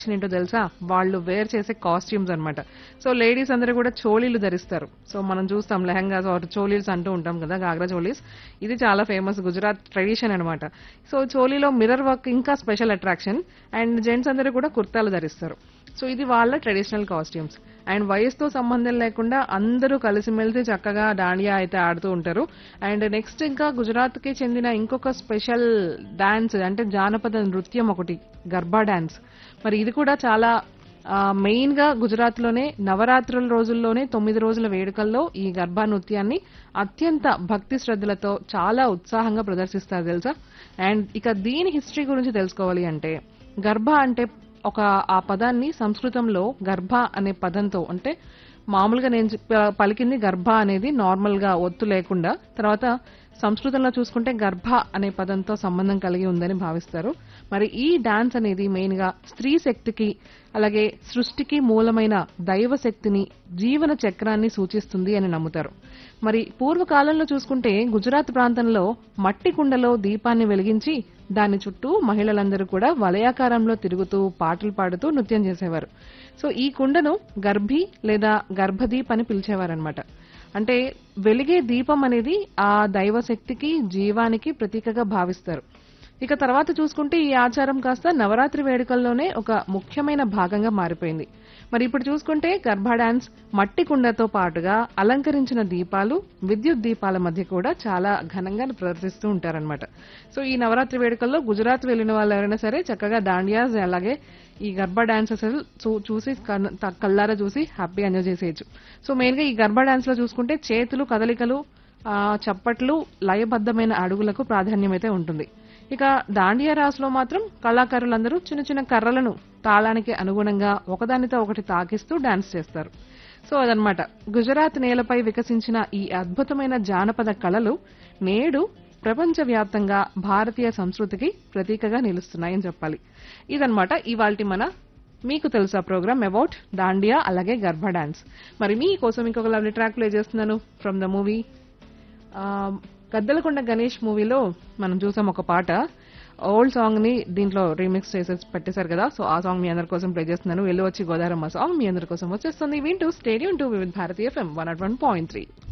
ఏంటో తెలుసా వాళ్ళు వేర్ చేసే కాస్ట్యూమ్స్ అన్నమాట సో లేడీస్ అందరూ కూడా చోళీలు ధరిస్తారు సో మనం చూస్తాం లెహంగాస్ ఆర్ చోలీస్ అంటూ ఉంటాం కదా గాగ్రా చోలీస్ ఇది చాలా ఫేమస్ గుజరాత్ ట్రెడిషన్ అన్నమాట సో చోలీలో మిర్రర్ వర్క్ ఇంకా స్పెషల్ అట్రాక్షన్ అండ్ జెంట్స్ అందరూ కూడా కుర్తాలు ధరిస్తారు సో ఇది వాళ్ళ ట్రెడిషనల్ కాస్ట్యూమ్స్ అండ్ వయసుతో సంబంధం లేకుండా అందరూ కలిసిమెలిసి చక్కగా డాండియా అయితే ఆడుతూ ఉంటారు అండ్ నెక్స్ట్ ఇంకా గుజరాత్ కి చెందిన ఇంకొక స్పెషల్ డాన్స్ అంటే జానపద నృత్యం ఒకటి గర్బా డాన్స్ మరి ఇది కూడా చాలా మెయిన్ గా గుజరాత్ లోనే నవరాత్రుల రోజుల్లోనే తొమ్మిది రోజుల వేడుకల్లో ఈ గర్భా నృత్యాన్ని అత్యంత భక్తి శ్రద్ధలతో చాలా ఉత్సాహంగా ప్రదర్శిస్తారు తెలుసా అండ్ ఇక దీని హిస్టరీ గురించి తెలుసుకోవాలి అంటే గర్భ అంటే ఒక ఆ పదాన్ని సంస్కృతంలో గర్భ అనే పదంతో అంటే మామూలుగా నేను చెప్ప- పలికింది గర్భ అనేది నార్మల్ గా ఒత్తు లేకుండా తర్వాత సంస్కృతంలో చూసుకుంటే గర్భ అనే పదంతో సంబంధం కలిగి ఉందని భావిస్తారు మరి ఈ డాన్స్ అనేది మెయిన్ గా స్త్రీ శక్తికి అలాగే సృష్టికి మూలమైన దైవ శక్తిని జీవన చక్రాన్ని సూచిస్తుంది అని నమ్ముతారు మరి పూర్వకాలంలో చూసుకుంటే గుజరాత్ ప్రాంతంలో మట్టి కుండలో దీపాన్ని వెలిగించి దాని చుట్టూ మహిళలందరూ కూడా వలయాకారంలో తిరుగుతూ పాటలు పాడుతూ నృత్యం చేసేవారు సో ఈ కుండను గర్భి లేదా గర్భదీప్ అని పిలిచేవారనమాట అంటే వెలిగే దీపం అనేది ఆ దైవ శక్తికి జీవానికి ప్రతీకగా భావిస్తారు ఇక తర్వాత చూసుకుంటే ఈ ఆచారం కాస్త నవరాత్రి వేడుకల్లోనే ఒక ముఖ్యమైన భాగంగా మారిపోయింది మరి ఇప్పుడు చూసుకుంటే గర్భా డాన్స్ మట్టి కుండతో పాటుగా అలంకరించిన దీపాలు విద్యుత్ దీపాల మధ్య కూడా చాలా ఘనంగా ప్రదర్శిస్తూ ఉంటారన్నమాట సో ఈ నవరాత్రి వేడుకల్లో గుజరాత్ వెళ్ళిన వాళ్ళు ఎవరైనా సరే చక్కగా దాండియాస్ అలాగే ఈ గర్భా డాన్సెస్ చూసి కన్- త- కళ్ళారా చూసి హ్యాపీ ఎంజాయ్ చేసేయచ్చు సో మెయిన్ గా ఈ గర్భా డాన్స్ లో చూసుకుంటే చేతులు కదలికలు ఆ, చప్పట్లు లయబద్ధమైన అడుగులకు ప్రాధాన్యం అయితే ఉంటుంది ఇక దాండియా రాసులో మాత్రం కళాకారులందరూ చిన్న చిన్న కర్రలను తాళానికి అనుగుణంగా ఒకదానితో ఒకటి తాకిస్తూ డాన్స్ చేస్తారు సో అదనమాట గుజరాత్ నేలపై వికసించిన ఈ అద్భుతమైన జానపద కళలు నేడు ప్రపంచవ్యాప్తంగా భారతీయ సంస్కృతికి ప్రతీకగా నిలుస్తున్నాయని చెప్పాలి ఇదన్నమాట ఇవాల్టి మన మీకు తెలుసా ప్రోగ్రామ్ అబౌట్ దాండియా అలాగే గర్భ డాన్స్ మరి మీకోసం ఇంకొక లవ్లీ ట్రాక్ ప్లే చేస్తున్నాను from the movie Gaddalakonda Ganesh మూవీలో మనం చూసాం ఒక పాట ఓల్డ్ సాంగ్ ని దీంట్లో రీమిక్స్ చేసేసి పెట్టేశారు కదా సో ఆ సాంగ్ మీ అందరి కోసం ప్లే చేస్తున్నాను వెళ్ళి వచ్చి గోదారమ్మ సాంగ్ మీ అందరి కోసం వచ్చేస్తుంది వింటూ stadium two with Bharatiya FM one naught one point three